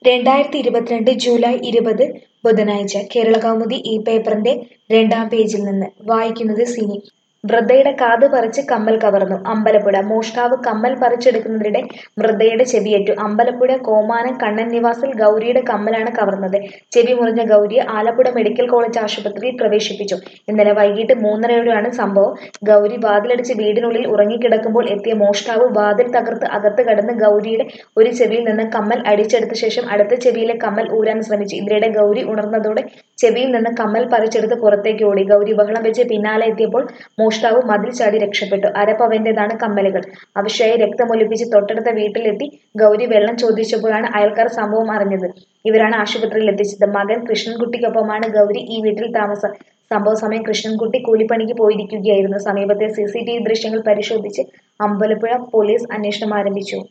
രണ്ടായിരത്തി ഇരുപത്തിരണ്ട് ജൂലൈ ഇരുപത് ബുധനാഴ്ച കേരളകൗമുദി ഈ പേപ്പറിന്റെ രണ്ടാം പേജിൽ നിന്ന് വായിക്കുന്നത് സിനി വൃദ്ധയുടെ കാത് പറിച്ച് കമ്മൽ കവർന്നു അമ്പലപ്പുഴ മോഷ്ടാവ് കമ്മൽ പറിച്ചെടുക്കുന്നതിനിടെ വൃദ്ധയുടെ ചെവിയേറ്റു അമ്പലപ്പുഴ കോമാനം കണ്ണൻ നിവാസിൽ ഗൗരിയുടെ കമ്മലാണ് കവർന്നത് ചെവി മുറിഞ്ഞ ഗൗരിയെ ആലപ്പുഴ മെഡിക്കൽ കോളേജ് ആശുപത്രിയിൽ പ്രവേശിപ്പിച്ചു ഇന്നലെ വൈകിട്ട് മൂന്നരയോടെയാണ് സംഭവം ഗൗരി വാതിലടിച്ച് വീടിനുള്ളിൽ ഉറങ്ങിക്കിടക്കുമ്പോൾ എത്തിയ മോഷ്ടാവ് വാതിൽ തകർത്ത് അകത്ത് കടന്ന് ഗൗരിയുടെ ഒരു ചെവിയിൽ നിന്ന് കമ്മൽ അടിച്ചെടുത്ത ശേഷം അടുത്ത ചെവിയിലെ കമ്മൽ ഊരാൻ ശ്രമിച്ചു ഇതിനിടെ ഗൗരി ഉണർന്നതോടെ ചെവിയിൽ നിന്ന് കമ്മൽ പറിച്ചെടുത്ത് പുറത്തേക്ക് ഓടി ഗൗരി ബഹളം വെച്ച് പിന്നാലെ എത്തിയപ്പോൾ മോഷ്ടാവ് മതിൽ ചാടി രക്ഷപ്പെട്ടു അരപ്പവന്റേതാണ് കമ്മലുകൾ അവശ്യായി രക്തമൊലിപ്പിച്ച് തൊട്ടടുത്ത വീട്ടിലെത്തി ഗൗരി വെള്ളം ചോദിച്ചപ്പോഴാണ് അയൽക്കാർ സംഭവം അറിഞ്ഞത് ഇവരാണ് ആശുപത്രിയിൽ എത്തിച്ചത് മകൻ കൃഷ്ണൻകുട്ടിക്കൊപ്പമാണ് ഗൗരി ഈ വീട്ടിൽ താമസം സംഭവ സമയം കൃഷ്ണൻകുട്ടി കൂലിപ്പണിക്ക് പോയിരിക്കുകയായിരുന്നു സമീപത്തെ സി സി ടി വി ദൃശ്യങ്ങൾ പരിശോധിച്ച് അമ്പലപ്പുഴ പോലീസ് അന്വേഷണം ആരംഭിച്ചു